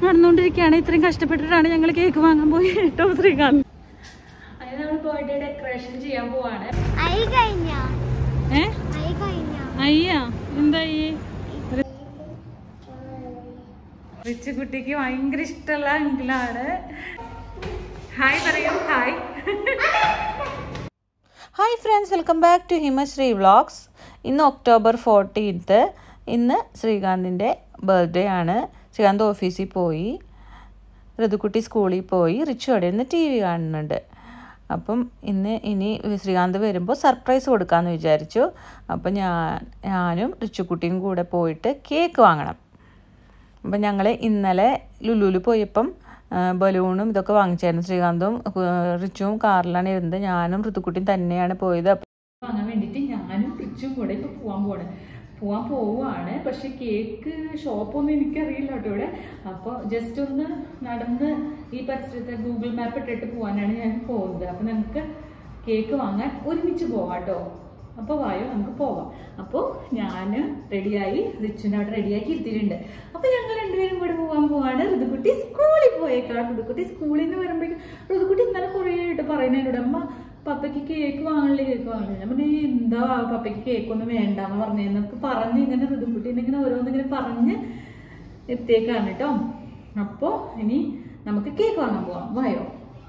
നടന്നുകൊണ്ടിരിക്കുകയാണ് ഇത്രയും കഷ്ടപ്പെട്ടിട്ടാണ് ഞങ്ങൾ കേക്ക് വാങ്ങാൻ പോയി കേട്ടോ ശ്രീകാന്ത് അതിന് നമ്മൾ ബർത്ത്ഡേ ഡെക്കറേഷൻ ചെയ്യാൻ പോവാണ് അയി കഴിഞ്ഞ ഏ അയി കഴിഞ്ഞ അയ്യാ എന്തായി റിച്ച് കുട്ടിക്ക് ഭയങ്കര ഇഷ്ടമുള്ള അങ്കിളാണ് ഹായ് പറയൂ hi hi friends welcome back to Himasree vlogs ഇന്ന് ഒക്ടോബർ ഫോർട്ടീൻത്ത് ഇന്ന് ശ്രീകാന്തിൻ്റെ ബർത്ത്ഡേ ആണ് ശ്രീകാന്ത് ഓഫീസിൽ പോയി ഋതുക്കുട്ടി സ്കൂളിൽ പോയി റിച്ചു അവിടെ നിന്ന് ടി വി കാണുന്നുണ്ട് അപ്പം ഇന്ന് ഇനി ശ്രീകാന്ത് വരുമ്പോൾ സർപ്രൈസ് കൊടുക്കാമെന്ന് വിചാരിച്ചു അപ്പം ഞാൻ ഞാനും റിച്ചുക്കുട്ടിയും കൂടെ പോയിട്ട് കേക്ക് വാങ്ങണം അപ്പം ഞങ്ങൾ ഇന്നലെ ലുലുവിൽ പോയപ്പം ആ, ബലൂണും ഇതൊക്കെ വാങ്ങിച്ചായിരുന്നു ശ്രീകാന്തും ആ, റിച്ചുവും കാറിലാണ് ഇരുന്നത് ഞാനും ഋതുക്കുട്ടിയും തന്നെയാണ് പോയത് അപ്പം വാങ്ങാൻ വേണ്ടിയിട്ട് ഞാനും റിച്ചും കൂടെ ഇപ്പൊ പോവാൻ പോവാണ് പോവാൻ പോവാണ് പക്ഷെ കേക്ക് ഷോപ്പൊന്നും എനിക്കറിയില്ല കേട്ടോ ഇവിടെ അപ്പോൾ ജസ്റ്റ് ഒന്ന് നടന്ന് ഈ പരിസരത്ത് ഗൂഗിൾ മാപ്പ് ഇട്ടിട്ട് പോകാനാണ് ഞാൻ പോകുന്നത് അപ്പോൾ നമുക്ക് കേക്ക് വാങ്ങാൻ ഒരുമിച്ച് പോവാം കേട്ടോ അപ്പോൾ വായോ നമുക്ക് പോവാം അപ്പോൾ ഞാൻ റെഡിയായി റിച്ചുവിനെ അവിടെ റെഡിയാക്കി ഇരുത്തിയിട്ടുണ്ട് അപ്പോൾ ഞങ്ങൾ രണ്ടുപേരും കൂടെ പോകാൻ പോവാണ് ഋതുക്കുട്ടി സ്കൂളിൽ പോയേക്കാണ് ഋതുക്കുട്ടി സ്കൂളിൽ നിന്ന് വരുമ്പോഴേക്കും ഋതുക്കുട്ടി ഇന്നലെ കുറേ ആയിട്ട് പറയുന്നതിനോട് അമ്മ പപ്പയ്ക്ക് കേക്ക് വാങ്ങണില്ല കേക്ക് വാങ്ങണില്ല ഞാൻ പറഞ്ഞു എന്താ പപ്പയ്ക്ക് കേക്ക് ഒന്നും വേണ്ടാന്ന് പറഞ്ഞു എന്നൊക്കെ പറഞ്ഞ് ഇങ്ങനെ ഋതുക്കുട്ടീനെ ഇങ്ങനെ ഓരോന്നിങ്ങനെ പറഞ്ഞ് എത്തിയേക്കാണ് കേട്ടോ അപ്പോൾ ഇനി നമുക്ക് കേക്ക് വാങ്ങാൻ പോവാം വായോ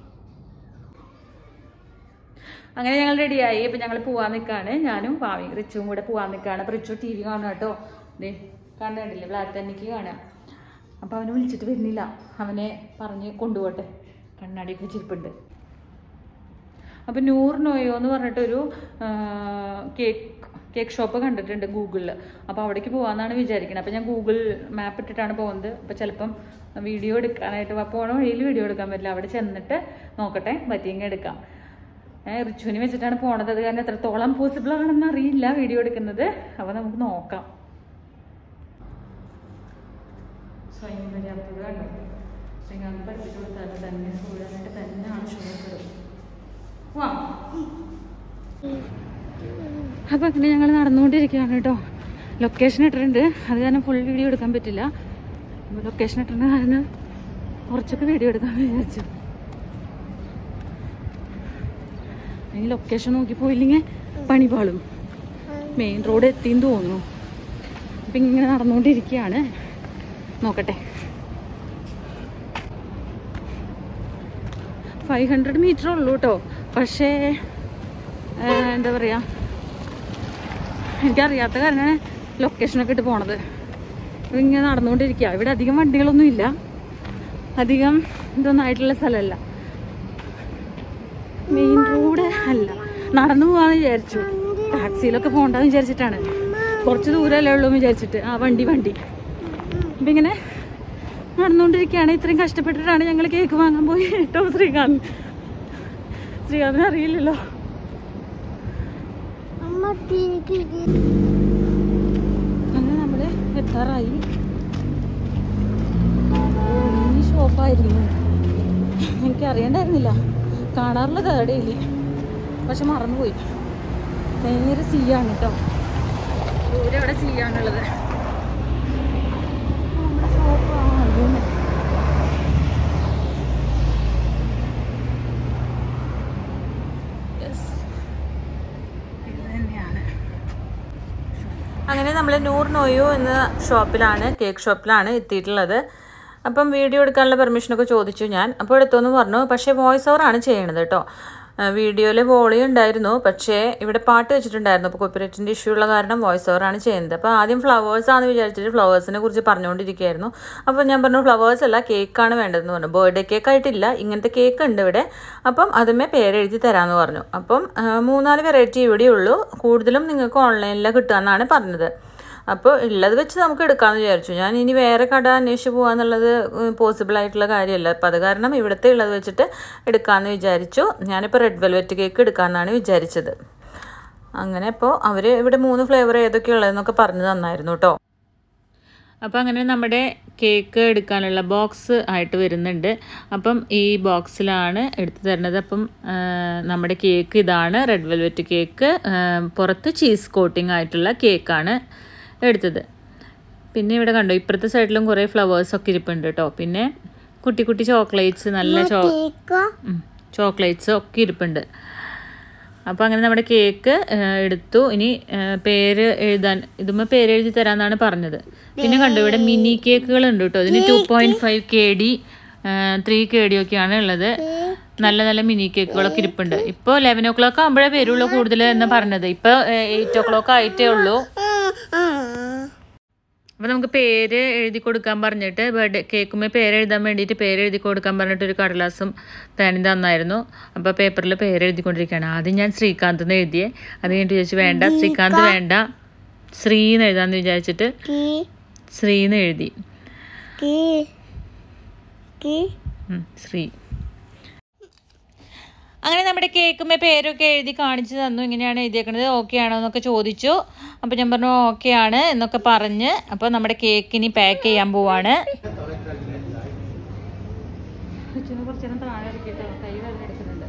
അങ്ങനെ ഞങ്ങൾ റെഡിയായി ഇപ്പം ഞങ്ങൾ പോവാൻ നിൽക്കാണ് ഞാനും പാവി റിച്ചും കൂടെ പോവാൻ നിൽക്കാണ് അപ്പം റിച്ചു ടി വി കാണുക കേട്ടോ ദേ കണ്ടിട്ടില്ലേ ബ്ലാക്ക് തന്നിക്ക് കാണാം അപ്പം അവനെ വിളിച്ചിട്ട് വരുന്നില്ല അവനെ പറഞ്ഞ് കൊണ്ടുപോട്ടെ കണ്ണാടിയൊക്കെ ചിരിപ്പുണ്ട് അപ്പം നൂറ് നോയോ എന്ന് പറഞ്ഞിട്ടൊരു ആ, കേക്ക് കേക്ക് ഷോപ്പ് കണ്ടിട്ടുണ്ട് ഗൂഗിളിൽ അപ്പോൾ അവിടേക്ക് പോകാമെന്നാണ് വിചാരിക്കുന്നത് അപ്പോൾ ഞാൻ ഗൂഗിൾ മാപ്പ് ഇട്ടിട്ടാണ് പോകുന്നത് അപ്പോൾ ചിലപ്പം വീഡിയോ എടുക്കാനായിട്ട് വ- പോണ വഴിയിൽ വീഡിയോ എടുക്കാൻ പറ്റില്ല അവിടെ ചെന്നിട്ട് നോക്കട്ടെ പറ്റിയെങ്കിൽ എടുക്കാം ഏഹ് റിച്ചുവിന് വെച്ചിട്ടാണ് പോണത് അത് കാരണം എത്രത്തോളം പോസിബിൾ ആണെന്ന് അറിയില്ല വീഡിയോ എടുക്കുന്നത് അപ്പോൾ നമുക്ക് നോക്കാം സ്വയം പര്യാപ്തത കണ്ടോ ശ്രീകാന്ത് പഠിപ്പിച്ചു കൊടുത്താൽ തന്നെ സൂര്യനായിട്ട് തന്നെയാണ് ഷുഗർ വാ അപ്പം അങ്ങനെ ഞങ്ങൾ നടന്നുകൊണ്ടിരിക്കുകയാണ് കേട്ടോ ലൊക്കേഷൻ ഇട്ടിട്ടുണ്ട് അത് കാരണം ഫുൾ വീഡിയോ എടുക്കാൻ പറ്റില്ല ലൊക്കേഷൻ ഇട്ടിരുന്ന കാരണം കുറച്ചൊക്കെ വീഡിയോ എടുക്കാൻ വിചാരിച്ചു ഇനി ലൊക്കേഷൻ നോക്കി പോയില്ലെങ്കിൽ പണി പാളും മെയിൻ റോഡ് എത്തിയെന്ന് തോന്നുന്നു അപ്പം ഇങ്ങനെ നടന്നുകൊണ്ടിരിക്കുകയാണ് നോക്കട്ടെ ഫൈവ് ഹൺഡ്രഡ് മീറ്റർ ഉള്ളൂ കേട്ടോ പക്ഷേ ആ, എന്താ പറയുക എനിക്കറിയാത്ത കാരണമാണ് ലൊക്കേഷനൊക്കെ ഇട്ട് പോണത് ഇപ്പം ഇങ്ങനെ നടന്നുകൊണ്ടിരിക്കുക ഇവിടെ അധികം വണ്ടികളൊന്നും ഇല്ല അധികം ഇതൊന്നും ആയിട്ടുള്ള സ്ഥലമല്ല മെയിൻ റോഡ് അല്ല നടന്നു പോകാന്ന് വിചാരിച്ചു ടാക്സിയിലൊക്കെ പോകണ്ടെന്ന് വിചാരിച്ചിട്ടാണ് കുറച്ച് ദൂരമല്ലേ ഉള്ളൂ എന്ന് വിചാരിച്ചിട്ട് ആ വണ്ടി വണ്ടി അപ്പം ഇങ്ങനെ നടന്നുകൊണ്ടിരിക്കുകയാണ് ഇത്രയും കഷ്ടപ്പെട്ടിട്ടാണ് ഞങ്ങൾ കേക്ക് വാങ്ങാൻ പോയി കേട്ടോ ശ്രീകാന്ത് ശ്രീകാന്തിന് അറിയില്ലല്ലോ അമ്മ തിരികെ അങ്ങനെ നമ്മൾ എത്താറായി ഈ ഷോപ്പായിരുന്നു എനിക്ക് അറിയണ്ടായിരുന്നില്ല കാണാറുള്ള തേടയില്ലേ പക്ഷെ മറന്നുപോയി നേരെ സീയാണ് കേട്ടോ ദൂരെ അവിടെ സീയാണുള്ളത് നമ്മുടെ ഷോപ്പ് ആ അത് തന്നെ. Yes. ഇത് തന്നെയാണ് അങ്ങനെ നമ്മൾ നൂർ നോയു എന്ന ഷോപ്പിലാണ് കേക്ക് ഷോപ്പിലാണ് എത്തിയിട്ടുള്ളത് അപ്പം വീഡിയോ എടുക്കാനുള്ള പെർമിഷനൊക്കെ ചോദിച്ചു ഞാൻ അപ്പോൾ എടുത്തോന്ന് പറഞ്ഞു പക്ഷേ വോയിസ് ഓവറാണ് ചെയ്യണത് കേട്ടോ വീഡിയോയിൽ വോളിയം ഉണ്ടായിരുന്നു പക്ഷേ ഇവിടെ പാട്ട് വെച്ചിട്ടുണ്ടായിരുന്നു അപ്പോൾ കോപ്പറേറ്റിൻ്റെ ഇഷ്യൂ ഉള്ള കാരണം വോയിസ് ഓവറാണ് ചെയ്യുന്നത് അപ്പോൾ ആദ്യം ഫ്ലവേഴ്സ് ആണെന്ന് വിചാരിച്ചിട്ട് ഫ്ലവേഴ്സിനെ കുറിച്ച് പറഞ്ഞുകൊണ്ടിരിക്കുകയായിരുന്നു അപ്പോൾ ഞാൻ പറഞ്ഞു ഫ്ലവേഴ്സ് അല്ല കേക്കാണ് വേണ്ടതെന്ന് പറഞ്ഞു ബർത്ത്ഡേ കേക്ക് ആയിട്ടില്ല ഇങ്ങനത്തെ കേക്ക് ഉണ്ട് ഇവിടെ അപ്പം അതുമേ പേരെഴുതി തരാമെന്ന് പറഞ്ഞു അപ്പം ആ, മൂന്നാല് വെറൈറ്റി ഇവിടെ ഉള്ളൂ കൂടുതലും നിങ്ങൾക്ക് ഓൺലൈനിൽ കിട്ടുകയെന്നാണ് പറഞ്ഞത് അപ്പോൾ ഉള്ളത് വെച്ച് നമുക്ക് എടുക്കാമെന്ന് വിചാരിച്ചു ഞാൻ ഇനി വേറെ കട അന്വേഷിച്ച് പോകാന്നുള്ളത് പോസിബിൾ ആയിട്ടുള്ള കാര്യമല്ല അപ്പോൾ അത് കാരണം ഇവിടുത്തെ ഉള്ളത് വെച്ചിട്ട് എടുക്കാമെന്ന് വിചാരിച്ചു ഞാനിപ്പോൾ റെഡ് വെൽവെറ്റ് കേക്ക് എടുക്കാമെന്നാണ് വിചാരിച്ചത് അങ്ങനെ ഇപ്പോൾ അവർ ഇവിടെ മൂന്ന് ഫ്ലേവർ ഏതൊക്കെയുള്ളതെന്നൊക്കെ പറഞ്ഞു തന്നായിരുന്നു കേട്ടോ അപ്പോൾ അങ്ങനെ നമ്മുടെ കേക്ക് എടുക്കാനുള്ള ബോക്സ് ആയിട്ട് വരുന്നുണ്ട് അപ്പം ഈ ബോക്സിലാണ് എടുത്തു തരുന്നത് അപ്പം ആ, നമ്മുടെ കേക്ക് ഇതാണ് റെഡ് വെൽവെറ്റ് കേക്ക് ആ, പുറത്ത് ചീസ് കോട്ടിംഗ് ആയിട്ടുള്ള കേക്കാണ് എടുത്തത് പിന്നെ ഇവിടെ കണ്ടോ ഇപ്പുറത്തെ സൈഡിലും കുറേ ഫ്ലവേഴ്സൊക്കെ ഇരിപ്പുണ്ട് കേട്ടോ പിന്നെ കുട്ടി കുട്ടി ചോക്ലേറ്റ്സ് നല്ല ചോ കേക്കോ ചോക്ലേറ്റ്സ് ഒക്കെ ഇരിപ്പുണ്ട് അപ്പോൾ അങ്ങനെ നമ്മുടെ കേക്ക് എടുത്തു ഇനി ആ, പേര് എഴുതാൻ ഇതുമ്മ പേര് എഴുതി തരാമെന്നാണ് പറഞ്ഞത് പിന്നെ കണ്ടു ഇവിടെ മിനി കേക്കുകൾ ഉണ്ട് കേട്ടോ ഇതിന് two point five K D three K D ഒക്കെയാണ് ഉള്ളത് നല്ല നല്ല മിനി കേക്കുകളൊക്കെ ഇരിപ്പുണ്ട് ഇപ്പോൾ ലെവൻ ഓ ക്ലോക്ക് ആകുമ്പോഴേ വരുള്ളൂ കൂടുതൽ എന്ന് പറഞ്ഞത് ഇപ്പോൾ എയ്റ്റ് ഓ ക്ലോക്ക് ആയിട്ടേ ഉള്ളൂ അപ്പോൾ നമുക്ക് പേര് എഴുതി കൊടുക്കാൻ പറഞ്ഞിട്ട് ബർത്ത്ഡേ കേക്കുമ്പോൾ പേര് എഴുതാൻ വേണ്ടിയിട്ട് പേര് എഴുതി കൊടുക്കാൻ പറഞ്ഞിട്ട് ഒരു കടലാസും പേനും തന്നായിരുന്നു അപ്പോൾ പേപ്പറിൽ പേര് എഴുതിക്കൊണ്ടിരിക്കുകയാണ് ആദ്യം ഞാൻ ശ്രീകാന്ത് എന്ന് എഴുതിയേ അത് കഴിഞ്ഞിട്ട് ചോദിച്ചു വേണ്ട ശ്രീകാന്ത് വേണ്ട ശ്രീ എന്ന് എഴുതാമെന്ന് വിചാരിച്ചിട്ട് കീ ശ്രീ എന്ന് എഴുതി കീ കീ ഉം, ശ്രീ അങ്ങനെ നമ്മുടെ കേക്കുമ്മേ പേരൊക്കെ എഴുതി കാണിച്ചു തന്നു ഇങ്ങനെയാണ് എഴുതിയേക്കുന്നത് ഓക്കെ ആണോ എന്നൊക്കെ ചോദിച്ചു അപ്പോൾ ഞാൻ പറഞ്ഞു ഓക്കെ ആണ് എന്നൊക്കെ പറഞ്ഞ് അപ്പോൾ നമ്മുടെ കേക്കിനി പാക്ക് ചെയ്യാൻ പോവാണ് കുറച്ച് നേരം താഴെ ഇറക്കിയിട്ട് കൈ വേദന എടുക്കുന്നുണ്ട്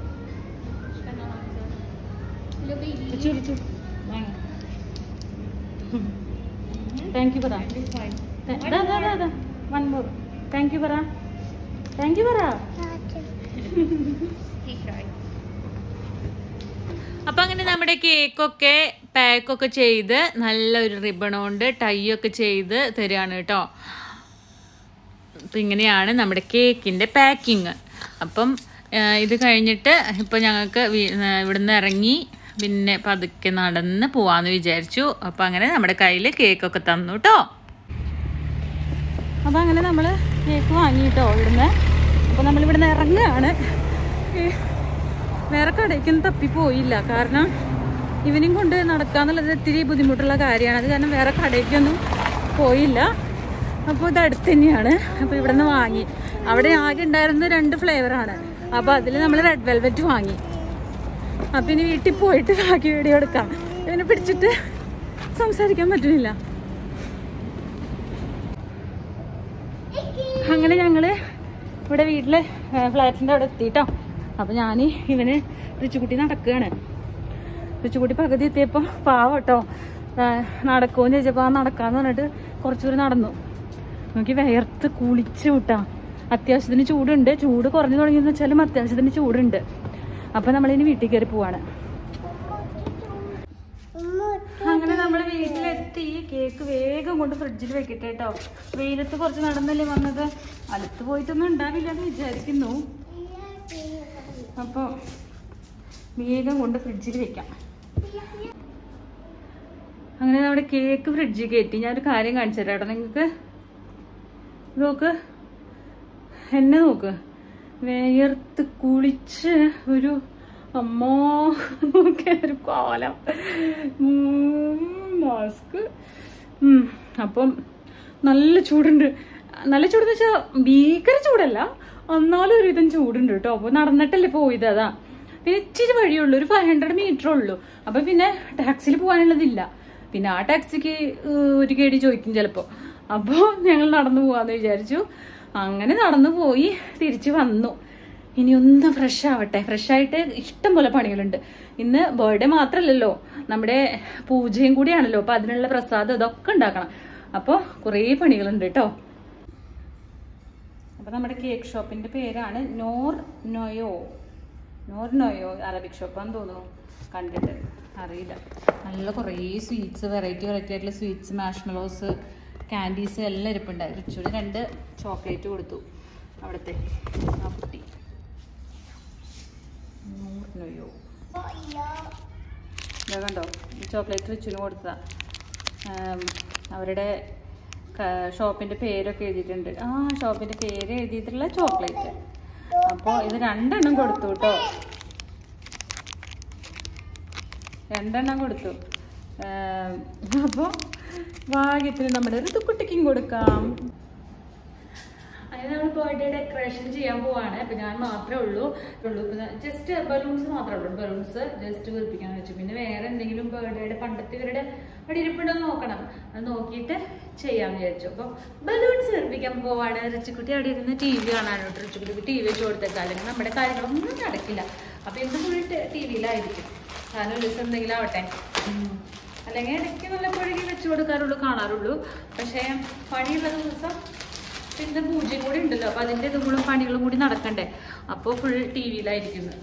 താങ്ക് യു പറ വൺ മോർ താങ്ക് യു പറ താങ്ക് യു പറ അപ്പൊ അങ്ങനെ നമ്മുടെ കേക്കൊക്കെ പാക്കൊക്കെ ചെയ്ത് നല്ലൊരു റിബൺ കൊണ്ട് ടൈ ഒക്കെ ചെയ്ത് തരികയാണ് കേട്ടോ അപ്പം ഇങ്ങനെയാണ് നമ്മുടെ കേക്കിൻ്റെ പാക്കിങ് അപ്പം ആ, ഇത് കഴിഞ്ഞിട്ട് ഇപ്പോൾ ഞങ്ങൾക്ക് വീ- ആ, ഇവിടുന്ന് ഇറങ്ങി പിന്നെ പതുക്കെ നടന്ന് പോവാന്ന് വിചാരിച്ചു അപ്പം അങ്ങനെ നമ്മുടെ കയ്യിൽ കേക്കൊക്കെ തന്നു കേട്ടോ അപ്പം അങ്ങനെ നമ്മൾ കേക്ക് വാങ്ങിയിട്ടോ ഇവിടുന്ന് അപ്പോൾ നമ്മൾ ഇവിടുന്ന് ഇറങ്ങുകയാണ് ഈ വേറെ കടയ്ക്കൊന്നും തപ്പിപ്പോയില്ല കാരണം ഇവനെയും കൊണ്ട് നടക്കാന്നുള്ളത് ഇത്തിരി ബുദ്ധിമുട്ടുള്ള കാര്യമാണ് അത് കാരണം വേറെ കടയ്ക്കൊന്നും പോയില്ല അപ്പോൾ ഇത് അടുത്ത് തന്നെയാണ് അപ്പോൾ ഇവിടെ നിന്ന് വാങ്ങി അവിടെ ആകെ ഉണ്ടായിരുന്നത് രണ്ട് ഫ്ലേവറാണ് അപ്പോൾ അതിൽ നമ്മൾ റെഡ് വെൽവെറ്റ് വാങ്ങി അപ്പം ഇനി വീട്ടിൽ പോയിട്ട് ബാക്കി വീഡിയോ എടുക്കാം ഇവനെ പിടിച്ചിട്ട് സംസാരിക്കാൻ പറ്റുന്നില്ല അങ്ങനെ ഞങ്ങൾ ഇവിടെ വീട്ടിൽ ഫ്ലാറ്റിൻ്റെ അവിടെ എത്തിട്ടോ അപ്പം ഞാൻ ഇവന് റിച്ചുകുട്ടി നടക്കുകയാണ് റിച്ചുകുട്ടി പകുതി എത്തിയപ്പോൾ പാവം കേട്ടോ നടക്കുമെന്ന് ചോദിച്ചപ്പോൾ ആ നടക്കാന്ന് പറഞ്ഞിട്ട് കുറച്ചുകൂടി നടന്നു നോക്കി വിയർത്ത് കുളിച്ച് വിട്ടാ അത്യാവശ്യത്തിന് ചൂടുണ്ട് ചൂട് കുറഞ്ഞു തുടങ്ങിയെന്ന് വെച്ചാലും അത്യാവശ്യത്തിന് ചൂടുണ്ട് അപ്പം നമ്മളിനി വീട്ടിൽ കയറി പോവാണ് അങ്ങനെ നമ്മൾ വീട്ടിലെത്തി കേക്ക് വേഗം കൊണ്ട് ഫ്രിഡ്ജിൽ വെക്കട്ടെ കേട്ടോ വെയിലത്ത് കുറച്ച് നടന്നല്ലേ വന്നത് അടുത്ത് പോയിട്ടൊന്നും ഉണ്ടാവില്ല എന്ന് വിചാരിക്കുന്നു അപ്പോൾ വേഗം കൊണ്ട് ഫ്രിഡ്ജിൽ വെക്കാം അങ്ങനെ നമ്മുടെ കേക്ക് ഫ്രിഡ്ജിൽ കയറ്റി ഞാനൊരു കാര്യം കാണിച്ചു തരാം കേട്ടോ നിങ്ങൾക്ക് നോക്ക് എന്നെ നോക്ക് വേർത്ത് കുളിച്ച് ഒരു അമ്മോ നോക്കി ഒരു കോലം മാസ്ക് അപ്പം നല്ല ചൂടുണ്ട് നല്ല ചൂടെന്ന് വെച്ചാൽ ഭീകര ചൂടല്ല എന്നാലും ഒരുവിധം ചൂടുണ്ട് കേട്ടോ അപ്പോൾ നടന്നിട്ടല്ലേ പോയത് അതാ പിന്നെ ഇച്ചിരി വഴിയുള്ളൂ ഒരു ഫൈവ് ഹൺഡ്രഡ് മീറ്റർ ഉള്ളൂ അപ്പം പിന്നെ ടാക്സിയിൽ പോകാനുള്ളതില്ല പിന്നെ ആ ടാക്സിക്ക് ഏഹ്, ഒരു കേടി ചോദിക്കും ചിലപ്പോൾ അപ്പോൾ ഞങ്ങൾ നടന്നു പോകാമെന്ന് വിചാരിച്ചു അങ്ങനെ നടന്നു പോയി തിരിച്ചു വന്നു ഇനി ഒന്ന് ഫ്രഷ് ആവട്ടെ ഫ്രഷ് ആയിട്ട് ഇഷ്ടം പോലെ പണികളുണ്ട് ഇന്ന് ബർത്ത്ഡേ മാത്രമല്ലല്ലോ നമ്മുടെ പൂജയും കൂടിയാണല്ലോ അപ്പൊ അതിനുള്ള പ്രസാദം ഇതൊക്കെ ഉണ്ടാക്കണം അപ്പോൾ കുറേ പണികളുണ്ട് കേട്ടോ അപ്പൊ നമ്മുടെ കേക്ക് ഷോപ്പിന്റെ പേരാണ് നോർ നൊയോ നോർ നൊയോ അറബിക് ഷോപ്പാന്ന് തോന്നുന്നു കണ്ടിട്ട് അറിയില്ല നല്ല കുറേ സ്വീറ്റ്സ് വെറൈറ്റി വെറൈറ്റി ആയിട്ടുള്ള സ്വീറ്റ്സ് മാഷ്മെലോസ് കാൻഡീസ് എല്ലാം ഇരിപ്പുണ്ട് റിച്ചുവിന് രണ്ട് ചോക്ലേറ്റ് കൊടുത്തു അവിടുത്തെ ആ കുട്ടി നോർ നൊയോ ഇതാ കണ്ടോ ഈ ചോക്ലേറ്റ് റിച്ചുവിന് കൊടുത്തതാ ആം, അവരുടെ ക- ഷോപ്പിന്റെ പേരൊക്കെ എഴുതിയിട്ടുണ്ട് ആ ഷോപ്പിന്റെ പേര് എഴുതിയിട്ടുള്ള ചോക്ലേറ്റ് അപ്പോൾ ഇത് രണ്ടെണ്ണം കൊടുത്തു കേട്ടോ രണ്ടെണ്ണം കൊടുത്തു അപ്പോൾ ഭാഗ്യത്തിന് നമ്മുടെ ഋതുക്കുട്ടിക്കും കൊടുക്കാം അങ്ങനെ നമ്മൾ ബർത്ത്ഡേ ഡെക്കറേഷൻ ചെയ്യാൻ പോവാണ് അപ്പൊ ഞാൻ മാത്രമേ ഉള്ളൂ ഉള്ളൂ ജസ്റ്റ് ബലൂൺസ് മാത്രമേ ഉള്ളൂ ബലൂൺസ് ജസ്റ്റ് വീർപ്പിക്കാൻ വെച്ചു പിന്നെ വേറെ എന്തെങ്കിലും ബർത്ത്ഡേയുടെ പണ്ടത്തെ ഇവരുടെ അവിടെ ഇരിപ്പുണ്ടോ എന്ന് നോക്കണം അത് നോക്കിയിട്ട് ചെയ്യാമെന്ന് വിചാരിച്ചു അപ്പോൾ ബലൂൺസ് വീർപ്പിക്കാൻ പോവാണ് റിച്ചുക്കുട്ടി അവിടെ ഇരുന്ന് ടി വി കാണാനോട്ട് റിച്ചുക്കുട്ടിക്ക് ടി വി വെച്ച് കൊടുത്തേക്കാം അല്ലെങ്കിൽ നമ്മുടെ കാര്യങ്ങളൊന്നും നടക്കില്ല അപ്പൊ എന്ത് ഫുൾ ടി വിയിലായിരിക്കും കാരണം ഒരു ദിവസം എന്തെങ്കിലും ആവട്ടെ ഉം. അല്ലെങ്കിൽ ഇടയ്ക്ക് നല്ല പുഴകി വെച്ച് കൊടുക്കാറുള്ളൂ കാണാറുള്ളൂ പക്ഷേ പണിയുള്ള ദിവസം പിന്നെ പൂജയും കൂടി ഉണ്ടല്ലോ അപ്പൊ അതിന്റെ ഇതും കൂടെ പണികളും കൂടി നടക്കണ്ടേ അപ്പോൾ ഫുൾ ടി വിയിലായിരിക്കുന്നത്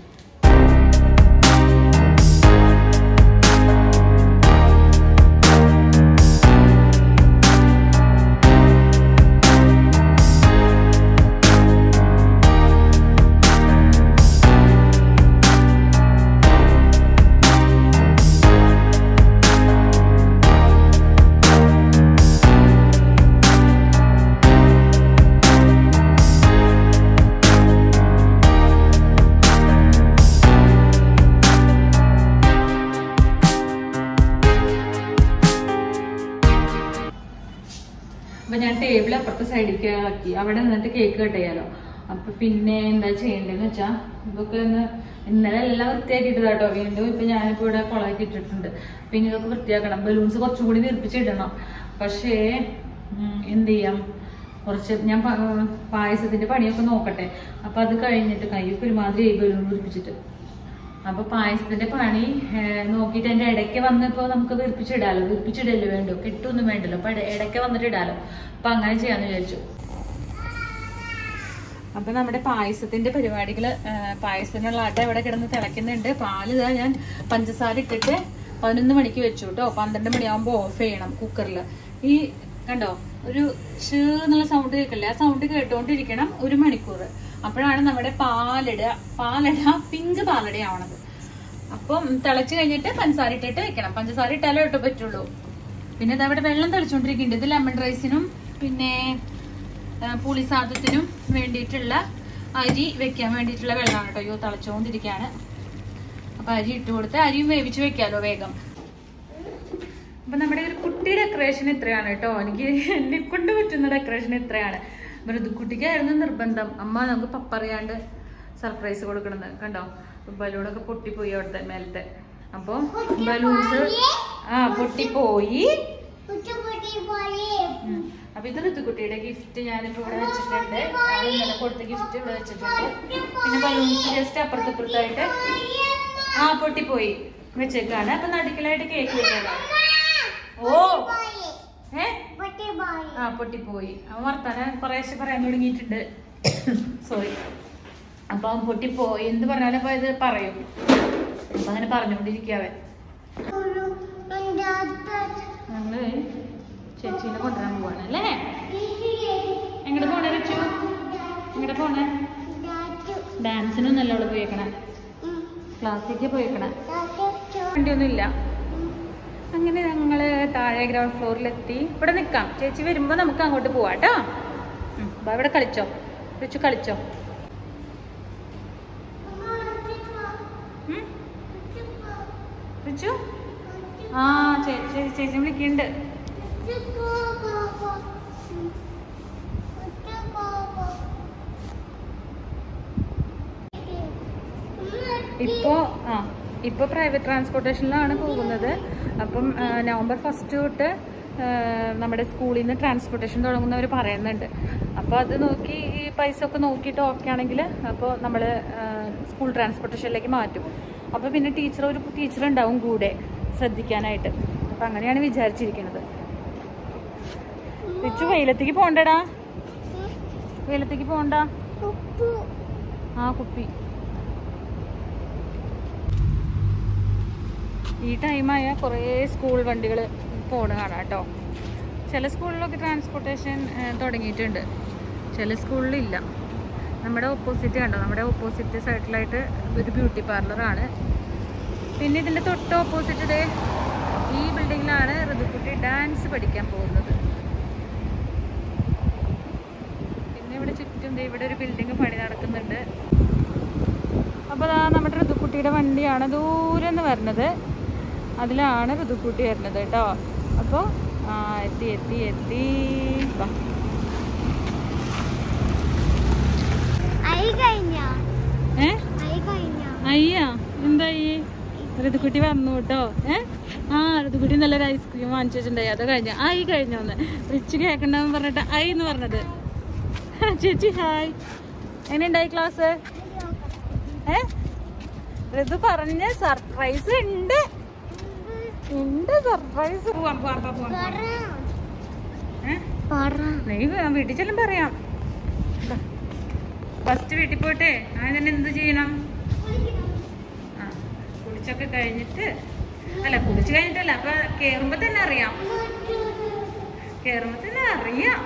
അപ്പൊ ഞാൻ ടേബിൾ അപ്പുറത്തെ സൈഡിലേക്ക് ആക്കി അവിടെ നിന്നിട്ട് കേക്ക് കട്ട് ചെയ്യാലോ അപ്പൊ പിന്നെ എന്താ ചെയ്യേണ്ടതെന്ന് വെച്ചാ ഇതൊക്കെ ഒന്ന് ഇന്നലെ എല്ലാം വൃത്തിയാക്കിയിട്ട് കേട്ടോ വീണ്ടും ഇപ്പൊ ഞാനിപ്പോ ഇവിടെ കുളമാക്കി ഇട്ടിട്ടുണ്ട് പിന്നെ ഇതൊക്കെ വൃത്തിയാക്കണം ബലൂൺസ് കുറച്ചും കൂടി വീർപ്പിച്ചിടണം പക്ഷേ ഉം, എന്ത് ചെയ്യാം കുറച്ച് ഞാൻ പ- പായസത്തിന്റെ പണിയൊക്കെ നോക്കട്ടെ അപ്പൊ അത് കഴിഞ്ഞിട്ട് കയ്യൊക്കെ ഒരുമാതിരി ബലൂൺ വീർപ്പിച്ചിട്ട് അപ്പൊ പായസത്തിന്റെ പണി ഏഹ്, നോക്കിയിട്ട് എന്റെ ഇടയ്ക്ക് വന്നപ്പോ നമുക്ക് വീർപ്പിച്ചിടാലോ വീർപ്പിച്ചിടല്ലോ വേണ്ടോ കിട്ടൊന്നും വേണ്ടല്ലോ അപ്പൊ ഇട- ഇടയ്ക്ക് വന്നിട്ട് ഇടാലോ അപ്പൊ അങ്ങനെ ചെയ്യാന്ന് വിചാരിച്ചു അപ്പൊ നമ്മുടെ പായസത്തിന്റെ പരിപാടികള് ഏഹ്, പായസത്തിനുള്ള അട ഇവിടെ കിടന്ന് തിളയ്ക്കുന്നുണ്ട് പാല് ഇതാ ഞാൻ പഞ്ചസാര ഇട്ടിട്ട് പതിനൊന്ന് മണിക്ക് വെച്ചു കേട്ടോ പന്ത്രണ്ട് മണിയാകുമ്പോ ഓഫ് ചെയ്യണം കുക്കറിൽ ഈ കണ്ടോ ഒരു ഷ് എന്നുള്ള സൗണ്ട് കേൾക്കില്ല ആ സൗണ്ട് കേട്ടോണ്ടിരിക്കണം ഒരു മണിക്കൂർ അപ്പോഴാണ് നമ്മുടെ പാലട പാലട പിങ്ക് പാലട ആവണത് അപ്പം തിളച്ച് കഴിഞ്ഞിട്ട് പഞ്ചസാര ഇട്ടിട്ട് വെക്കണം പഞ്ചസാര ഇട്ടാലേ ഇട്ട് പറ്റുള്ളൂ പിന്നെ ഇത് അവിടെ വെള്ളം തെളിച്ചുകൊണ്ടിരിക്കുന്നുണ്ട് ഇത് ലെമൺ റൈസിനും പിന്നെ ആ, പുളി സാദത്തിനും വേണ്ടിയിട്ടുള്ള അരി വെക്കാൻ വേണ്ടിയിട്ടുള്ള വെള്ളമാണ് കേട്ടോ അയ്യോ തിളച്ചുകൊണ്ടിരിക്കുകയാണ് അപ്പൊ അരി ഇട്ട് കൊടുത്ത് അരിയും വേവിച്ച് വെക്കാലോ വേഗം അപ്പൊ നമ്മുടെ ഒരു കുട്ടി ഡെക്കറേഷൻ ഇത്രയാണ് കേട്ടോ എനിക്ക് എന്നെ കൊണ്ട് പറ്റുന്ന ഡെക്കറേഷൻ ഇത്രയാണ് മൃദുക്കുട്ടിക്കായിരുന്നു നിർബന്ധം അമ്മ നമുക്ക് പപ്പറിയാണ്ട് സർപ്രൈസ് കൊടുക്കണമെന്ന് കണ്ടോ ബലൂണൊക്കെ പൊട്ടിപ്പോയി അവിടുത്തെ മേലത്തെ അപ്പൊ ബലൂൺസ് ആ പൊട്ടിപ്പോയി ഉം. അപ്പൊ ഇത് ഋതുക്കുട്ടിയുടെ ഗിഫ്റ്റ് ഞാനിപ്പോ ഇവിടെ വെച്ചിട്ടുണ്ട് ഞാൻ ഇന്നലെ കൊടുത്ത ഗിഫ്റ്റ് ഇവിടെ വെച്ചിട്ടുണ്ട് പിന്നെ ബലൂൺസ് ജസ്റ്റ് അപ്പുറത്തിപ്പുറത്തായിട്ട് ആ പൊട്ടിപ്പോയി വെച്ചേക്കാണ് അപ്പൊ നടുക്കിലായിട്ട് കേക്ക് വെക്കാണ് ഓ ഏ ആ പൊട്ടിപ്പോയി അവൻ വർത്താനം കുറേശ്ശെ പറയാൻ തുടങ്ങിയിട്ടുണ്ട് സോറി അപ്പൊ അവൻ പൊട്ടിപ്പോയി എന്ത് പറഞ്ഞാലും അപ്പൊ ഇത് പറയും അപ്പൊ അങ്ങനെ പറഞ്ഞുകൊണ്ടിരിക്കാവൻ ഞങ്ങള് ചേച്ചീനെ കൊണ്ടുവരാൻ പോവാണ് അല്ലേ എങ്ങടെ പോണേ വെച്ചു എങ്ങടെ പോണേ ഡാൻസിനൊന്നല്ല അവള് പോയേക്കണേ ക്ലാസ്സിലേക്ക് പോയേക്കണേ വണ്ടിയൊന്നുമില്ല അങ്ങനെ ഞങ്ങള് താഴെ ഗ്രൗണ്ട് ഫ്ലോറിലെത്തി ഇവിടെ നിക്കാം ചേച്ചി വരുമ്പോ നമുക്ക് അങ്ങോട്ട് പോവാം കേട്ടോ ഇവിടെ കളിച്ചോ വെച്ചു കളിച്ചോ ഉം? റിച്ചു ആ ചേച്ചി ചേച്ചി വിളിക്കുന്നുണ്ട് ഇപ്പോ ആ ഇപ്പൊ പ്രൈവറ്റ് ട്രാൻസ്പോർട്ടേഷനിലാണ് പോകുന്നത് അപ്പം ആ, നവംബർ ഫസ്റ്റ് തൊട്ട് ആ, നമ്മുടെ സ്കൂളിൽ നിന്ന് ട്രാൻസ്പോർട്ടേഷൻ തുടങ്ങുന്നവർ പറയുന്നുണ്ട് അപ്പോൾ അത് നോക്കി ഈ പൈസ ഒക്കെ നോക്കിയിട്ട് ഓക്കെ ആണെങ്കിൽ അപ്പോൾ നമ്മൾ സ്കൂൾ ട്രാൻസ്പോർട്ടേഷനിലേക്ക് മാറ്റും അപ്പോൾ പിന്നെ ടീച്ചർ ഒരു ടീച്ചർ ഉണ്ടാവും കൂടെ ശ്രദ്ധിക്കാനായിട്ട് അപ്പം അങ്ങനെയാണ് വിചാരിച്ചിരിക്കുന്നത് റിച്ചു വെയിലത്തേക്ക് പോണ്ടടാ വെയിലത്തേക്ക് പോണ്ട ആ കുപ്പി ഈ ടൈമായ കുറേ സ്കൂൾ വണ്ടികൾ പോണ കാണാം കേട്ടോ ചില സ്കൂളിലൊക്കെ ട്രാൻസ്പോർട്ടേഷൻ തുടങ്ങിയിട്ടുണ്ട് ചില സ്കൂളിലില്ല നമ്മുടെ ഓപ്പോസിറ്റ് കണ്ടോ നമ്മുടെ ഓപ്പോസിറ്റ് സൈഡിലായിട്ട് ഒരു ബ്യൂട്ടി പാർലറാണ് പിന്നെ ഇതിൻ്റെ തൊട്ട് ഓപ്പോസിറ്റ് ഡേ ഈ ബിൽഡിങ്ങിലാണ് ഋതുക്കുട്ടി ഡാൻസ് പഠിക്കാൻ പോകുന്നത് പിന്നെ ഇവിടെ ചുറ്റും ദേ ഇവിടെ ഒരു ബിൽഡിംഗ് പണി നടക്കുന്നുണ്ട് അപ്പോൾ അതാ നമ്മുടെ ഋതുക്കുട്ടിയുടെ വണ്ടിയാണ് ദൂരെ നിന്ന് വരുന്നത് അതിലാണ് ഋതുക്കുട്ടി വരുന്നത് കേട്ടോ അപ്പോൾ ആ എത്തി എത്തി എത്തി വാ. ഏ അയ്യാ എന്തായി ഋതുക്കുട്ടി വന്നു കേട്ടോ ഏ ആ ഋതുക്കുട്ടി നല്ലൊരു ഐസ്ക്രീം വാങ്ങിച്ചു വെച്ചിട്ടുണ്ടായി അത് കഴിഞ്ഞ ആയി കഴിഞ്ഞോന്ന് റിച്ച് കേൾക്കണ്ടെന്ന് പറഞ്ഞിട്ട് ഐ എന്ന് പറഞ്ഞത് ചേച്ചി ഹായ് എങ്ങനെയുണ്ടായി ക്ലാസ് ഏ ഋതു പറഞ്ഞ സർപ്രൈസ് ഉണ്ട് എന്റെ സർപ്രൈസ് പോവാം പോവാം പോവാം പോവാം ഏ? പറ നീ വേ- വീട്ടിൽ ചെല്ലും പറയാം ഫസ്റ്റ് വീട്ടിൽ പോയിട്ടെ ആദ്യം തന്നെ എന്ത് ചെയ്യണം ആ കുളിച്ചൊക്കെ കഴിഞ്ഞിട്ട് അല്ല കുളിച്ച് കഴിഞ്ഞിട്ടല്ല അപ്പൊ കേറുമ്പോ തന്നെ അറിയാം കേറുമ്പോ തന്നെ അറിയാം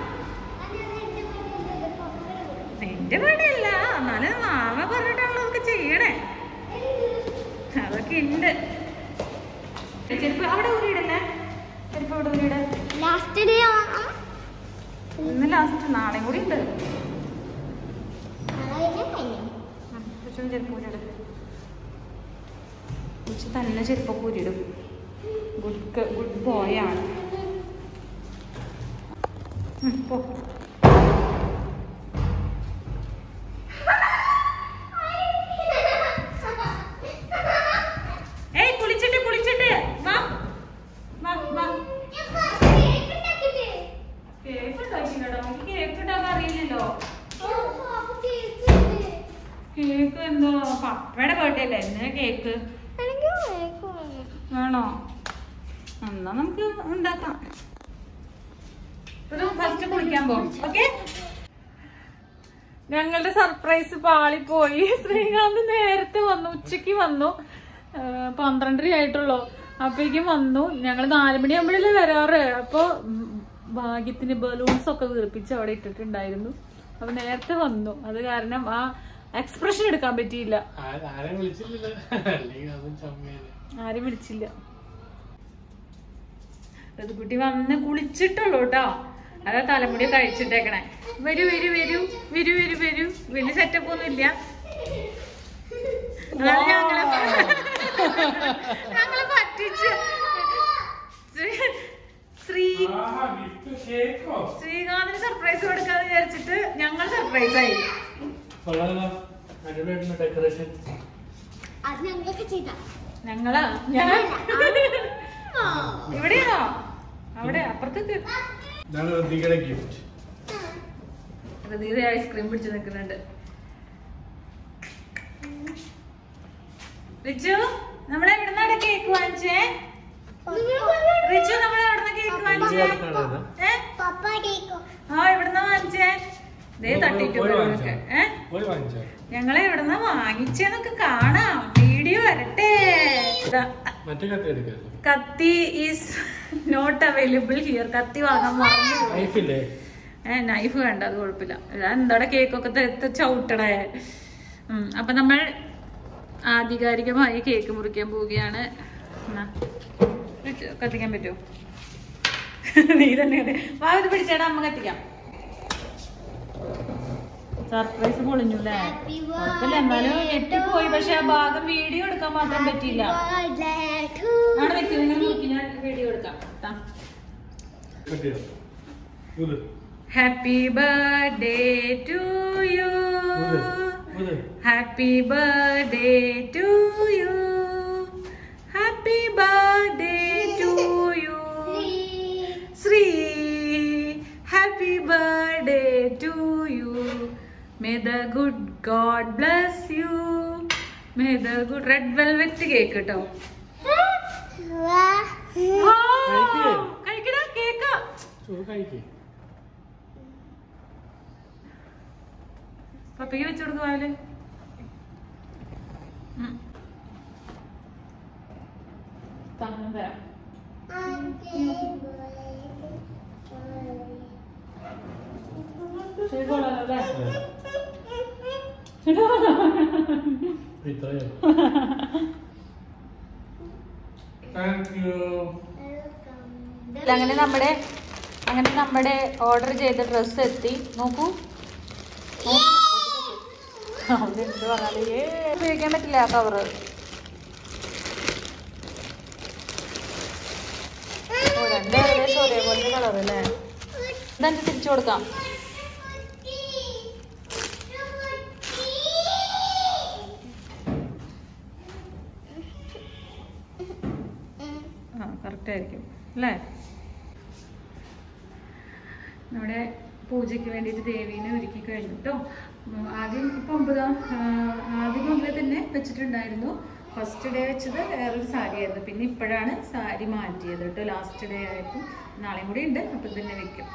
നിന്റെ പണിയല്ല എന്നാലും മാമ പറഞ്ഞിട്ടാണല്ലോ അതൊക്കെ ചെയ്യണേ അതൊക്കെ ഉണ്ട് ചെരുപ്പ് അവിടെ ഊരിയിടല്ലേ ചെരുപ്പ് അവിടെ ഊരിയിട ലാസ്റ്റ് ഡേ ആണോ ഇന്ന് ലാസ്റ്റ് നാളെയും കൂടി ഉണ്ട് കഴിഞ്ഞു കൊച്ചിന് ചെരുപ്പ് ഊരിയിടും കൊച്ചു തന്നെ ചെരുപ്പൊക്കെ ഊരിയിടും ഗുഡ് ഗുഡ് ബോയ് ആണ് ഉം, പോ ഏയ് കുളിച്ചിട്ട് കുളിച്ചിട്ട് വാ വാ വാ കേക്ക് ഉണ്ടാക്കിയില്ലടാ എനിക്ക് കേക്ക് ഉണ്ടാക്കാൻ അറിയില്ലല്ലോ കേക്ക് എന്തോ പപ്പയുടെ ബർത്ത്ഡേ അല്ലേ എന്തിനാ കേക്ക് വേണോ എന്നാ നമുക്ക് ഉണ്ടാക്കാം ഫസ്റ്റ് കുളിക്കാൻ പോകും ഓക്കെ ഞങ്ങളുടെ സർപ്രൈസ് പാളിപ്പോയി ശ്രീകാന്ത് നേരത്തെ വന്നു ഉച്ചക്ക് വന്നു ആ, പന്ത്രണ്ടര ആയിട്ടുള്ളൂ അപ്പോഴേക്കും വന്നു ഞങ്ങൾ നാല് മണിയാകുമ്പോഴല്ലേ വരാറ് അപ്പൊ ഉം, ഭാഗ്യത്തിന് ബലൂൺസ് ഒക്കെ വീർപ്പിച്ച് അവിടെ ഇട്ടിട്ടുണ്ടായിരുന്നു അപ്പൊ നേരത്തെ വന്നു അത് കാരണം ആ എക്സ്പ്രഷൻ എടുക്കാൻ പറ്റിയില്ല ആരെ വിളിച്ചില്ലല്ലോ അല്ലെങ്കിൽ അതും ചമ്മയാണ് ആരും വിളിച്ചില്ല കുട്ടി വന്ന് കുളിച്ചിട്ടുള്ളൂ കേട്ടോ അതാ തലമുടി കഴിച്ചിട്ടേക്കണേ വരൂ വരൂ വരൂ വരൂ വരൂ വരൂ വലിയ സെറ്റപ്പ് ഒന്നും ഇല്ല അതാണ് ഞങ്ങളെ ഞങ്ങളെ പറ്റിച്ച് ശ്രീ- ശ്രീ കേക്കോ ശ്രീകാന്തിന് സർപ്രൈസ് കൊടുക്കാന്ന് വിചാരിച്ചിട്ട് ഞങ്ങൾ സർപ്രൈസ് ആയി കൊള്ളാലോ അടിപൊളിയായിട്ടുള്ള ഡെക്കറേഷൻ അത് ഞങ്ങളൊക്കെ ചെയ്ത ഞങ്ങളാ ഞാൻ ഇവിടെയാണോ അവിടെ അപ്പുറത്തേക്ക് ഇതാണ് ഋതികയുടെ ഗിഫ്റ്റ് ഹൃദയ ഐസ്ക്രീം പിടിച്ചു നിൽക്കുന്നുണ്ട് റിച്ചു നമ്മളെ എവിടുന്നാണ് കേക്ക് വാങ്ങിച്ചേ റിച്ചു നമ്മളെ എവിടുന്ന കേക്ക് വാങ്ങിച്ചേ ഏ പപ്പ കേക്കോ ആ എവിടുന്ന വാങ്ങിച്ചേ ദേ തട്ടിട്ടു പോയി ഇവരൊക്കെ. ഏ പോയി വാങ്ങിച്ചോ ഞങ്ങളെ എവിടുന്ന വാങ്ങിച്ചേന്നൊക്കെ കാണാം വീഡിയോ വരട്ടെ ദാ, മറ്റേ കത്തി എടുക്കാല്ലോ കത്തി ഈസ് നോട്ട് അവൈലബിൾ ഹിയർ കത്തി വാങ്ങാൻ മറന്നു പോയി. നൈഫില്ലേ ഏ നൈഫ് വേണ്ട അത് കുഴപ്പമില്ല ഞാൻ എന്താടെ കേക്കൊക്കെ തെത്ത് ചവിട്ടടേ ഉം, അപ്പൊ നമ്മൾ ആധികാരികമായി കേക്ക് മുറിക്കാൻ പോവുകയാണ് എന്നാ, ഇത് കത്തിക്കാൻ പറ്റുമോ നീ തന്നെ അതെ വാ ഇത് പിടിച്ചേടാ അമ്മ കത്തിക്കാം സർപ്രൈസ് പൊളിഞ്ഞു അല്ലേ കുഴപ്പമില്ല എന്നാലും ഞെട്ടിപ്പോയി പക്ഷെ ആ ഭാഗം വീഡിയോ എടുക്കാൻ മാത്രം പറ്റിയില്ല അവിടെ വെച്ച് നിങ്ങൾ നോക്കി ഞാൻ വീഡിയോ എടുക്കാം ട്ടാ. കത്തിയോ ഊത് Happy birthday to you. ഊത് ഊത് Happy birthday to you. Happy birthday to you. Sri. Happy birthday to you. May the good God bless you. May the good red velvet cake കേട്ടോ കഴിക്ക്. കഴിക്കടാ കേക്ക് ചോറ് കഴിക്കേ പപ്പയ്ക്ക് വെച്ചു കൊടുക്കുവാല് തരാം ചെയ്തോളാലോ അല്ലേ ഇത്രയോ താങ്ക് യു അങ്ങനെ നമ്മുടെ അങ്ങനെ നമ്മുടെ ഓർഡർ ചെയ്ത ഡ്രസ്സ് എത്തി നോക്കൂ നോക്കൂ. അതെന്ത് പറഞ്ഞാലേ ഉപയോഗിക്കാൻ പറ്റില്ല ആ കവറ് ഓ രണ്ട് ഏകദേശം ഒരേപോലത്തെ കളർ അല്ലേ ഇതെന്ത് തിരിച്ചു കൊടുക്കാം ആ കറക്റ്റ് ആയിരിക്കും അല്ലേ നമ്മുടെ പൂജയ്ക്ക് വേണ്ടിയിട്ട് ദേവീനെ ഒരുക്കി കഴിഞ്ഞു കേട്ടോ ഉം, ആദ്യം ഇപ്പം ഒമ്പതാം ആ, ആദ്യം മുതലേ തന്നെ വെച്ചിട്ടുണ്ടായിരുന്നു ഫസ്റ്റ് ഡേ വെച്ചത് വേറൊരു സാരി ആയിരുന്നു പിന്നെ ഇപ്പോഴാണ് സാരി മാറ്റിയത് കേട്ടോ ലാസ്റ്റ് ഡേ ആയപ്പോൾ നാളെയും കൂടി ഉണ്ട് അപ്പം തന്നെ വെക്കും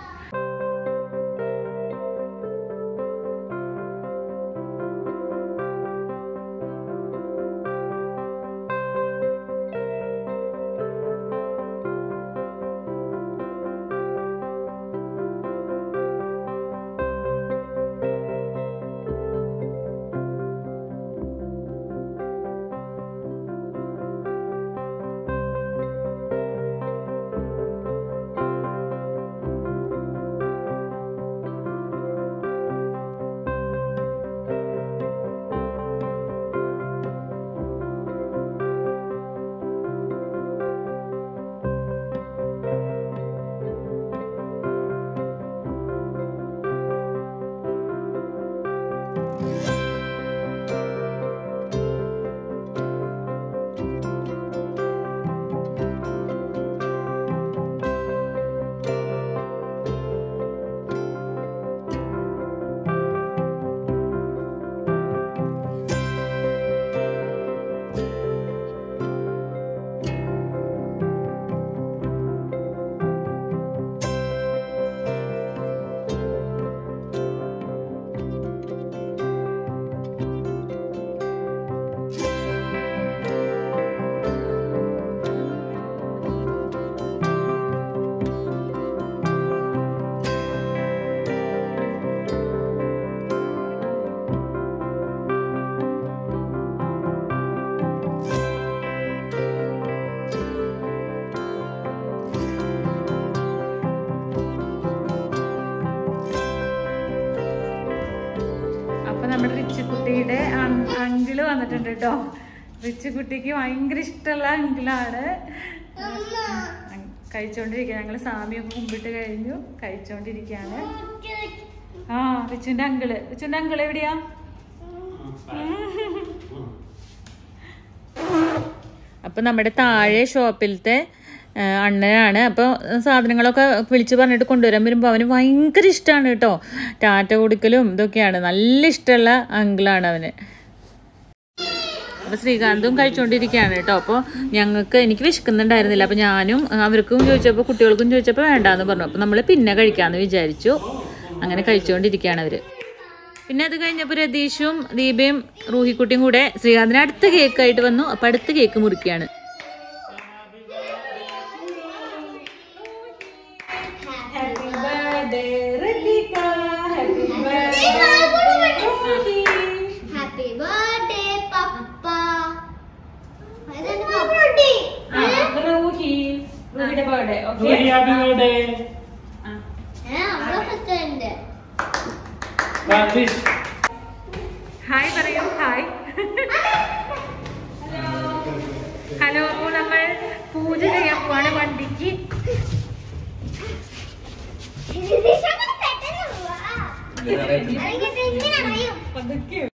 അപ്പൊ നമ്മുടെ റിച്ചുകുട്ടിയുടെ അങ്കിള് വന്നിട്ടുണ്ട് കേട്ടോ റിച്ചുകുട്ടിക്ക് ഭയങ്കര ഇഷ്ടമുള്ള അങ്കിളാണ് കഴിച്ചോണ്ടിരിക്കുക ഞങ്ങള് സാമിയൊക്കെ മുമ്പിട്ട് കഴിഞ്ഞു കഴിച്ചോണ്ടിരിക്കാണ് ആ റിച്ചുന്റെ അങ്കിള് റിച്ചുന്റെ അങ്കിള് എവിടെയാ അപ്പം നമ്മുടെ താഴെ ഷോപ്പിലത്തെ ആ, അണ്ണനാണ് അപ്പോൾ സാധനങ്ങളൊക്കെ വിളിച്ച് പറഞ്ഞിട്ട് കൊണ്ടുവരാൻ വരുമ്പോൾ അവന് ഭയങ്കര ഇഷ്ടമാണ് കേട്ടോ ടാറ്റ കൊടുക്കലും ഇതൊക്കെയാണ് നല്ല ഇഷ്ടമുള്ള അങ്കിളാണ് അവന് അപ്പോൾ ശ്രീകാന്തും കഴിച്ചുകൊണ്ടിരിക്കുകയാണ് കേട്ടോ അപ്പോൾ ഞങ്ങൾക്ക് എനിക്ക് വിശക്കുന്നുണ്ടായിരുന്നില്ല അപ്പോൾ ഞാനും അവർക്കും ചോദിച്ചപ്പോൾ കുട്ടികൾക്കും ചോദിച്ചപ്പോൾ വേണ്ടാന്ന് പറഞ്ഞു അപ്പോൾ നമ്മൾ പിന്നെ കഴിക്കാമെന്ന് വിചാരിച്ചു അങ്ങനെ കഴിച്ചുകൊണ്ടിരിക്കുകയാണ് അവർ പിന്നെ അത് കഴിഞ്ഞപ്പോൾ രതീഷും ദീപയും റൂഹിക്കുട്ടിയും കൂടെ ശ്രീകാന്തിന് അടുത്ത കേക്കായിട്ട് വന്നു അപ്പോൾ അടുത്ത കേക്ക് മുറിക്കുകയാണ് happy birthday Ritika happy happy birthday പപ്പ അതെന്താ ബർത്ത്ഡേ റൂഹി റൂഹിയുടെ birthday okay Ruhi, happy birthday. ഏ നമ്മളെ ഫസ്റ്റ് Rajesh. ഹായ് പറയൂ ഹായ് ഹലോ അപ്പോൾ നമ്മൾ പൂജ ചെയ്യാൻ പോവാണ് വണ്ടിക്ക് പെട്ടെന്ന് പോവാ അല്ലെങ്കിൽ ഇങ്ങനെ അറിയും പതുക്കെ